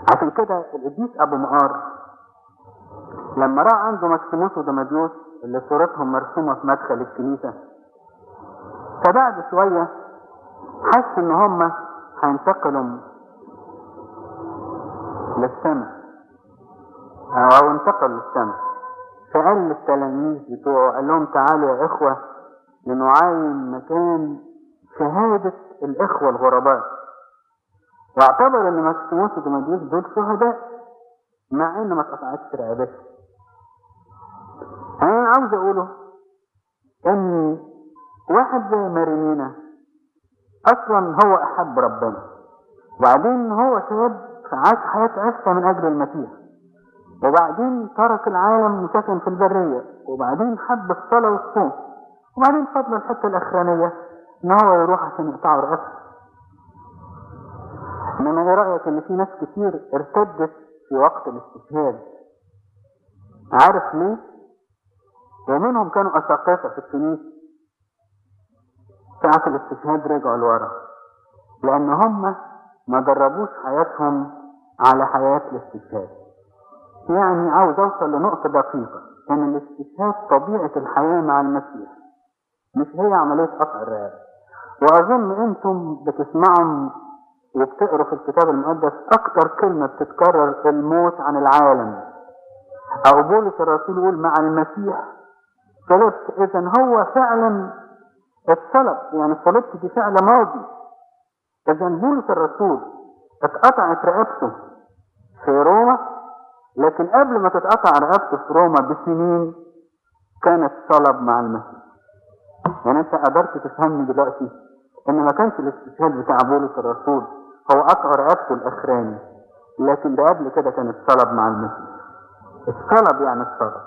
عشان كده القديس ابو مقار لما راى عنده مكسيموس ودمديوس اللي صورتهم مرسومه في مدخل الكنيسه فبعد شويه حس ان هم هينتقلوا للسماء او انتقلوا للسماء فقال للتلاميذ بتوعه قال لهم تعالوا يا اخوه لنعاين مكان شهاده الاخوه الغرباء واعتبر ان مكسيموس ودمديوس دول شهداء مع ان ما اتقطعتش رقبتهم انا عاوز اقوله ان واحد زي مارينينا اصلا هو احب ربنا وبعدين هو شاب عاش حياة عفة من اجل المسيح وبعدين ترك العالم وسكن في البرية وبعدين حب الصلاة والصوم وبعدين فضل الحتة الاخرانية ان هو يروح عشان يقطعوا رقبته انما ايه رأيك ان في ناس كتير ارتدت في وقت الاستشهاد عارف ليه ومنهم كانوا اساقفة في الكنيسة ساعة الاستشهاد رجعوا لورا لان هم ما جربوش حياتهم على حياة الاستشهاد يعني عاوز اوصل لنقطة دقيقة ان الاستشهاد طبيعة الحياة مع المسيح مش هي عملية قطع الرقبة واظن انتم بتسمعوا وبتقروا في الكتاب المقدس اكتر كلمة بتتكرر الموت عن العالم او بولس الرسول يقول مع المسيح صلبت اذا هو فعلا اتصلب يعني صلبت دي فعل ماضي اذا بولس الرسول اتقطعت رقبته في روما لكن قبل ما تتقطع رقبته في روما بسنين كانت صلب مع المسيح يعني انت قدرت تفهمني دلوقتي ان ما كانش الاستشهاد بتاع بولس الرسول هو قطع رقبته الاخراني لكن ده قبل كده كان الصلب مع المسيح الصلب يعني الصلب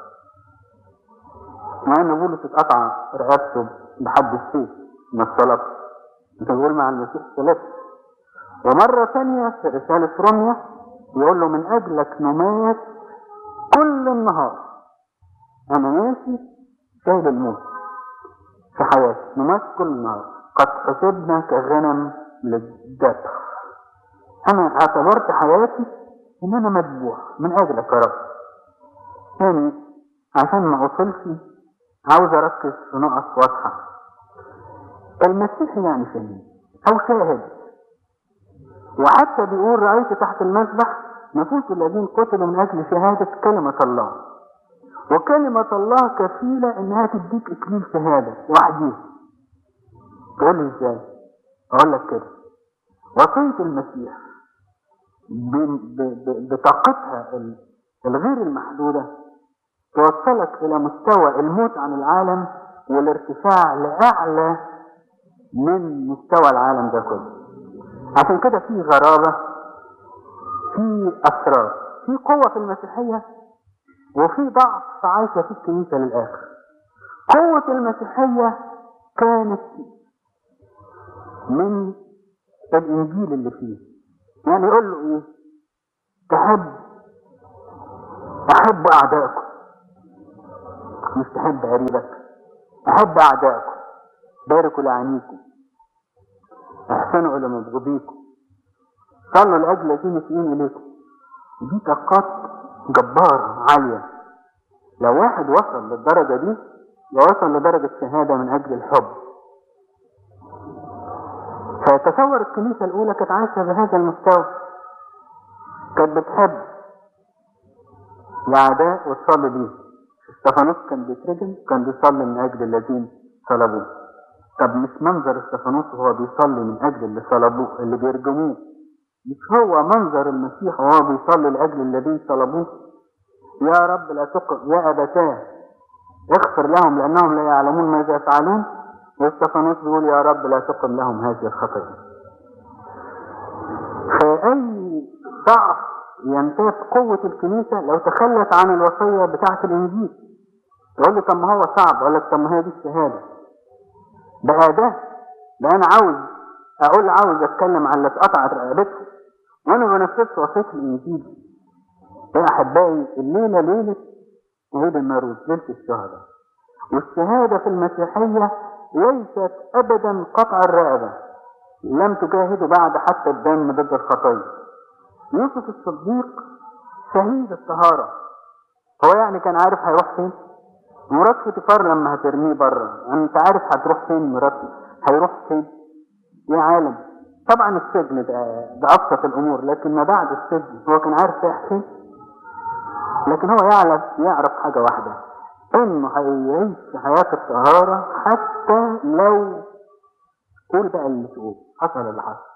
مع ان بولس اتقطع رقبته بحد السيف من الصلب انت بتقول مع المسيح صلبت ومرة ثانية في رسالة روميا يقول له من اجلك نمات كل النهار انا ماشي شايل الموت في حياتي نمات كل النهار قد حسبنا كغنم للذبح انا اعتبرت حياتي ان انا مذبوح من اجلك يا رب يعني عشان ما اوصلش عاوز اركز في نقط واضحة المسيح يعني شهيد او شاهد وحتى بيقول رأيت تحت المذبح نفوس الذين قتلوا من اجل شهادة كلمة الله وكلمة الله كفيلة انها تديك اكليل شهادة وحديها تقول لي ازاي اقول لك كده وصية المسيح بطاقتها الغير المحدودة توصلك الى مستوى الموت عن العالم والارتفاع لاعلى من مستوى العالم ده كله عشان كده في غرابة في اسرار في قوة في المسيحية وفي ضعف عايشة في الكنيسة للاخر قوة المسيحية كانت من الانجيل اللي فيه يعني يقول له ايه تحب احب اعدائكم مش تحب قريبك احب اعدائكم باركوا لعينيكم احسنوا الى مبغضيكم صلوا لاجل الذين مسيئين اليكم دي طاقات جبارة عالية لو واحد وصل للدرجة دي وصل لدرجة شهادة من اجل الحب فتصور الكنيسة الاولى كانت عايشة بهذا المستوى كانت بتحب الأعداء وتصلي بيه استفانوس كان بيترجم كان بيصلي من أجل الذين صلبوه طب مش منظر استفانوس وهو بيصلي من أجل اللي صلبوه اللي بيرجموه مش هو منظر المسيح وهو بيصلي لأجل الذين صلبوه يا رب لا تقم يا أبتاه اغفر لهم لأنهم لا يعلمون ماذا يفعلون واستفانوس بيقول يا رب لا تقم لهم هذه الخطية فأي ضعف يمتاز قوة الكنيسة لو تخلت عن الوصية بتاعة الإنجيل يقول لي طب ما هو صعب أقول لك طب ما هي دي الشهادة بقى ده ده أنا عاوز أقول عاوز أتكلم عن اللي اتقطعت رقبته وأنا ما بنفذش وصية الإنجيل يا أحبائي الليلة ليلة عيد الناروز ليلة الشهداء والشهادة في المسيحية ليست أبدا قطع الرقبة لم تجاهدوا بعد حتى الدم ضد الخطية يوسف الصديق شهيد الطهارة هو يعني كان عارف هيروح فين مرات فوتيفار لما هترميه بره يعني انت عارف هتروح فين مرات هيروح فين يا عالم طبعا السجن ده ده ابسط الامور لكن ما بعد السجن هو كان عارف رايح فين لكن هو يعرف يعرف حاجه واحده انه هيعيش حياه الطهاره حتى لو قول بقى اللي تقول حصل اللي حصل